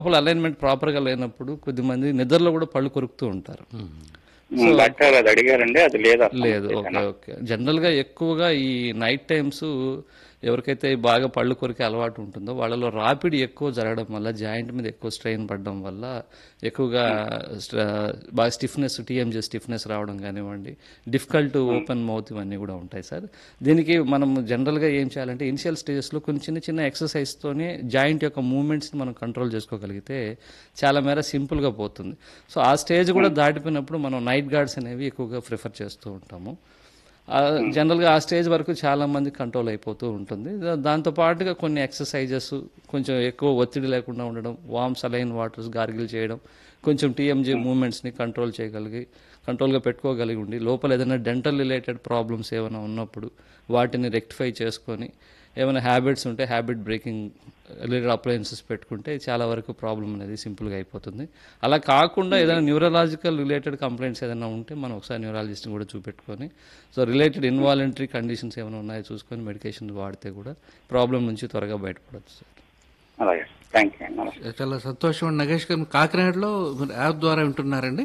లోపల అలైన్మెంట్ ప్రాపర్గా లేనప్పుడు కొద్దిమంది నిద్రలో కూడా పళ్ళు కొరుకుతూ ఉంటారు ఉమ్, డాక్టర్ అది అడిగారండి అది లేదా లేదు ఓకే ఓకే జనరల్గా ఎక్కువగా ఈ నైట్ టైమ్స్ ఎవరికైతే బాగా పళ్ళు కొరికే అలవాటు ఉంటుందో వాళ్ళలో రాపిడి ఎక్కువ జరగడం వల్ల జాయింట్ మీద ఎక్కువ స్ట్రెయిన్ పడడం వల్ల ఎక్కువగా స్ట్ర- బాగా స్టిఫ్నెస్ టీఎంజీ స్టిఫ్నెస్ రావడం కానివ్వండి డిఫికల్ట్ ఓపెన్ మౌత్ ఇవన్నీ కూడా ఉంటాయి సార్ దీనికి మనం జనరల్గా ఏం చేయాలంటే ఇనిషియల్ స్టేజెస్లో కొన్ని చిన్న చిన్న ఎక్సర్సైజ్తోనే జాయింట్ యొక్క మూమెంట్స్ని మనం కంట్రోల్ చేసుకోగలిగితే చాలా మేర సింపుల్గా పోతుంది సో ఆ స్టేజ్ కూడా దాటిపోయినప్పుడు మనం నైట్ గార్డ్స్ అనేవి ఎక్కువగా ప్రిఫర్ చేస్తూ ఉంటాము ఆ, జనరల్గా ఆ స్టేజ్ వరకు చాలా మంది కంట్రోల్ అయిపోతూ ఉంటుంది దా- దాంతో పాటుగా కొన్ని ఎక్సర్సైజెస్ కొంచెం ఎక్కువ ఒత్తిడి లేకుండా ఉండడం వామ్ సలైన్ వాటర్స్ గార్గిల్ చేయడం కొంచెం టీఎంజీ మూమెంట్స్ని కంట్రోల్ చేయగలిగి కంట్రోల్గా పెట్టుకోగలిగి ఉండి లోపల ఏదైనా డెంటల్ రిలేటెడ్ ప్రాబ్లమ్స్ ఏమైనా ఉన్నప్పుడు వాటిని రెక్టిఫై చేసుకొని ఏమైనా హ్యాబిట్స్ ఉంటే హ్యాబిట్ బ్రేకింగ్ రిలేటెడ్ అప్లయన్సెస్ పెట్టుకుంటే చాలా వరకు ప్రాబ్లం అనేది సింపుల్గా అయిపోతుంది అలా కాకుండా ఏదైనా న్యూరలాజికల్ రిలేటెడ్ కంప్లైంట్స్ ఏదైనా ఉంటే మనం ఒకసారి న్యూరాలజిస్ట్ని కూడా చూపెట్టుకొని సో రిలేటెడ్ ఇన్వాలంటరీ కండిషన్స్ ఏమైనా ఉన్నాయో చూసుకొని మెడికేషన్ వాడితే కూడా ప్రాబ్లం నుంచి త్వరగా బయటపడవచ్చు సార్ అలాగే థ్యాంక్ యూ నమస్తే చాలా సంతోషం అండి నగేష్ గారు కాకినాడలో మీరు యాప్ ద్వారా వింటున్నారండి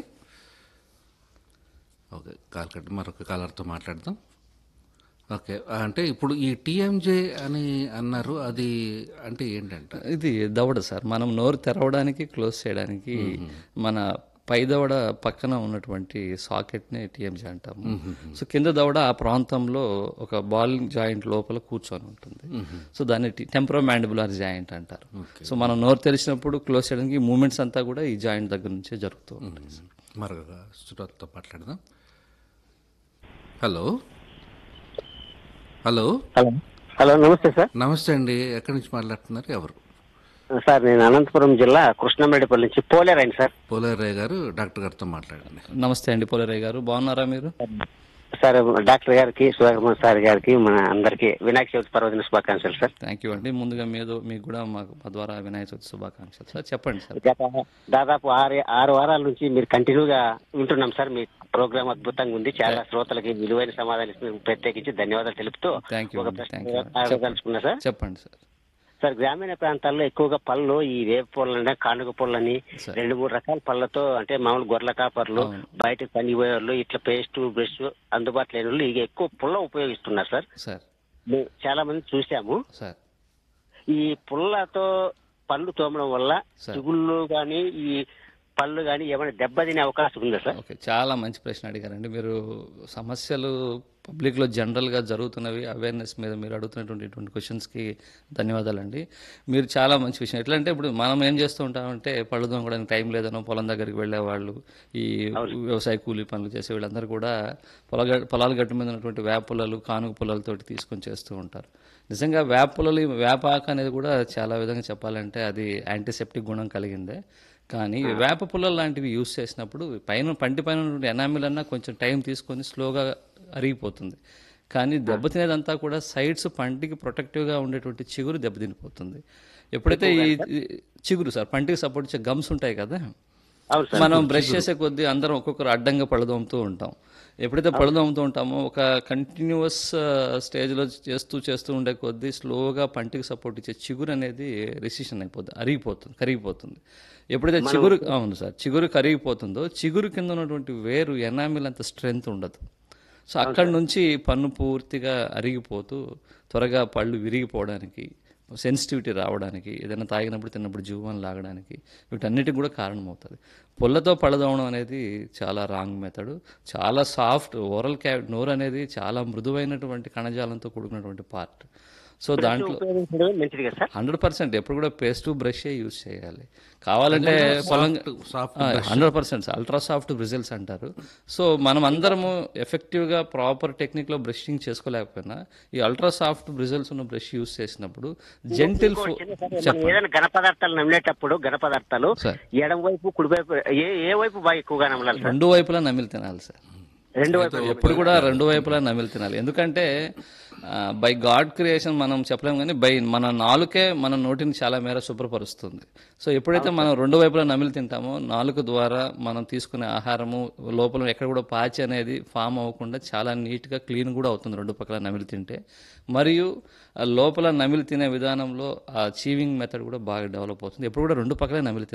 ఓకే కాల్ కట్ మరొక కాలర్తో మాట్లాడదాం ఓకే అంటే ఇప్పుడు ఈ టీఎంజే అని అన్నారు అది అంటే ఏంటంట ఇది దవడ సార్ మనం నోరు తెరవడానికి క్లోజ్ చేయడానికి మన పై దవడ పక్కన ఉన్నటువంటి సాకెట్ని టీఎంజీ అంటాము సో కింద దవడ ఆ ప్రాంతంలో ఒక బాల్ జాయింట్ లోపల కూర్చొని ఉంటుంది సో దాన్ని టెంపరో మ్యాండిబులర్ జాయింట్ అంటారు సో మనం నోరు తెరిచినప్పుడు క్లోజ్ చేయడానికి మూమెంట్స్ అంతా కూడా ఈ జాయింట్ దగ్గర నుంచే జరుగుతూ ఉంటాయి సార్. మరొక శ్రోతతో మాట్లాడదాం హలో హలో హలో హలో నమస్తే సార్ నమస్తే అండి ఎక్కడి నుంచి మాట్లాడుతున్నారు ఎవరు సార్ నేను అనంతపురం జిల్లా కృష్ణమేడిపల్లి నుంచి పోలేరండి సార్ పోలేరయ్య గారు డాక్టర్ గారితో మాట్లాడండి నమస్తే అండి పోలరయ్య గారు బాగున్నారా మీరు సార్ డాక్టర్ గారికి సుధాకర్ సార్ గారికి మన అందరికి వినాయక చవితి పర్వదిన శుభాకాంక్షలు సార్ థ్యాంక్ యూ అండి ముందుగా మీద మీకు కూడా మాకు మా ద్వారా వినాయక చవితి శుభాకాంక్షలు సార్ చెప్పండి సార్ గత దాదాపు ఆరు ఆరు వారాల నుంచి మీరు కంటిన్యూగా వింటున్నాం సార్ మీ ప్రోగ్రామ్ అద్భుతంగా ఉంది చాలా శ్రోతలకి విలువైన సమాధానం ఇస్తున్నందుకు ప్రత్యేకించి ధన్యవాదాలు తెలుపుతూ థ్యాంక్ యూ ఒక అండి థ్యాంక్ ప్రశ్న యూ అడగదలుచుకున్నా సార్ చెప్పండి సార్ సార్ గ్రామీణ ప్రాంతాల్లో ఎక్కువగా పళ్ళు ఈ వేప పళ్ళని కానుగ పళ్ళని సార్. రెండు మూడు రకాల పళ్ళతో అంటే మామూలు గొర్రెల కాపర్లు అవును. బయట పనిపోయే వాళ్ళు ఇట్లా పేస్ట్ బ్రష్ అందుబాటులో లేని వాళ్ళు ఇక ఎక్కువ పుల్ల ఉపయోగిస్తున్నారు సార్ సార్ మేము చాలా మంది చూసాము సార్ ఈ పుల్లతో పళ్ళు తోమడం వల్ల సార్. చిగుళ్ళు గాని ఈ పళ్ళు గాని ఏమైనా దెబ్బతినే అవకాశం ఉందా సార్ ఓకే చాలా మంచి ప్రశ్న అడిగారండి మీరు సమస్యలు పబ్లిక్లో జనరల్గా జరుగుతున్నవి అవేర్నెస్ మీద మీరు అడుగుతున్నటువంటి ఇటువంటి క్వశ్చన్స్కి ధన్యవాదాలండి మీరు చాలా మంచి విషయం ఎట్లా అంటే ఇప్పుడు మనం ఏం చేస్తూ ఉంటామంటే పళ్ళు దొంగడానికి టైం లేదనో పొలం దగ్గరికి వెళ్ళే వాళ్ళు ఈ వ్యవసాయ కూలీ పనులు చేసే వీళ్ళందరూ కూడా పొల పొలాల గట్టు మీద ఉన్నటువంటి వేప పొలాలు కానుక పొలాలతోటి తీసుకొని చేస్తూ ఉంటారు నిజంగా వేప పొలాలు వేప ఆకు అనేది కూడా చాలా విధంగా చెప్పాలంటే అది యాంటీసెప్టిక్ గుణం కలిగిందే కానీ వేప పుల్లలు లాంటివి యూస్ చేసినప్పుడు పైన పంటి పైన ఉన్నటువంటి ఎనామిల్ అన్నా కొంచెం టైం తీసుకొని స్లోగా అరిగిపోతుంది కానీ దెబ్బతినేదంతా కూడా సైడ్స్ పంటికి ప్రొటెక్టివ్గా ఉండేటువంటి చిగురు దెబ్బతినిపోతుంది ఎప్పుడైతే ఈ ఈ చిగురు సార్ పంటికి సపోర్ట్ ఇచ్చే గమ్స్ ఉంటాయి కదా అవును సార్ మనం బ్రష్ చేసే కొద్దీ అందరం ఒక్కొక్కరు అడ్డంగా పళ్ళదోముతూ ఉంటాం ఎప్పుడైతే పళ్ళదోముతూ ఉంటామో ఒక కంటిన్యూస్ స్టేజ్లో చేస్తూ చేస్తూ ఉండే కొద్దీ స్లోగా పంటికి సపోర్ట్ ఇచ్చే చిగురు అనేది రెసిషన్ అయిపోతుంది అరిగిపోతుంది కరిగిపోతుంది ఎప్పుడైతే చిగురు అవును సార్ చిగురు కరిగిపోతుందో చిగురు కింద ఉన్నటువంటి వేరు ఎనామిల్ అంత స్ట్రెంగ్త్ ఉండదు సో అక్కడి నుంచి పన్ను పూర్తిగా అరిగిపోతూ త్వరగా పళ్ళు విరిగిపోవడానికి సెన్సిటివిటీ రావడానికి ఏదైనా తాగినప్పుడు తిన్నప్పుడు జీవం లాగడానికి వీటన్నిటికి కూడా కారణమవుతుంది పొల్లతో పళ్ళదవడం అనేది చాలా రాంగ్ మెథడ్ చాలా సాఫ్ట్ ఓరల్ క్యా నోరు అనేది చాలా మృదువైనటువంటి కణజాలంతో కూడుకున్నటువంటి పార్ట్ సో దాంట్లో ఉపయోగించడమే మంచిది కదా సార్ హండ్రెడ్ పర్సెంట్ ఎప్పుడు కూడా పేస్ట్ బ్రషే యూజ్ చేయాలి కావాలంటే పొలం soft hundred percent ultra soft bristles అంటారు సో మనం అందరము ఎఫెక్టివ్గా ప్రాపర్ టెక్నిక్లో బ్రషింగ్ చేసుకోలేకపోయినా ఈ అల్ట్రా సాఫ్ట్ బ్రిజిల్స్ ఉన్న బ్రష్ యూజ్ చేసినప్పుడు జెంటిల్ మనం ఏదైనా ఘన పదార్థాలు నమిలేటప్పుడు ఘన పదార్థాలు సార్ ఎడం వైపు కుడి వైపు ఏ ఏ వైపు బాగా ఎక్కువగా నమలాలి సార్ రెండు వైపులా నమిలి తినాలి సార్ రెండు వైపు ఎప్పుడు కూడా రెండు వైపులా నమిలి తినాలి ఎందుకంటే బై గాడ్ క్రియేషన్ మనం చెప్పలేము కానీ బై మన నాలుకే మన నోటిని చాలా మేర శుభ్రపరుస్తుంది సో ఎప్పుడైతే మనం రెండు వైపులా నమిలి తింటామో నాలుక ద్వారా మనం తీసుకునే ఆహారము లోపల ఎక్కడ కూడా పాచి అనేది ఫామ్ అవ్వకుండా చాలా నీట్గా క్లీన్ కూడా అవుతుంది రెండు పక్కల నమిలి తింటే మరియు ఆ లోపల నమిలి తినే విధానంలో ఆ చీవింగ్ మెథడ్ కూడా బాగా డెవలప్ అవుతుంది ఎప్పుడు కూడా రెండు పక్కలే నమిలి తినాలి